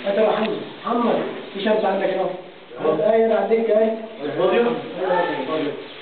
هات يا محمد محمد في شمس عندك اهو هات ايه بعدين جاي فاضية؟ ايوه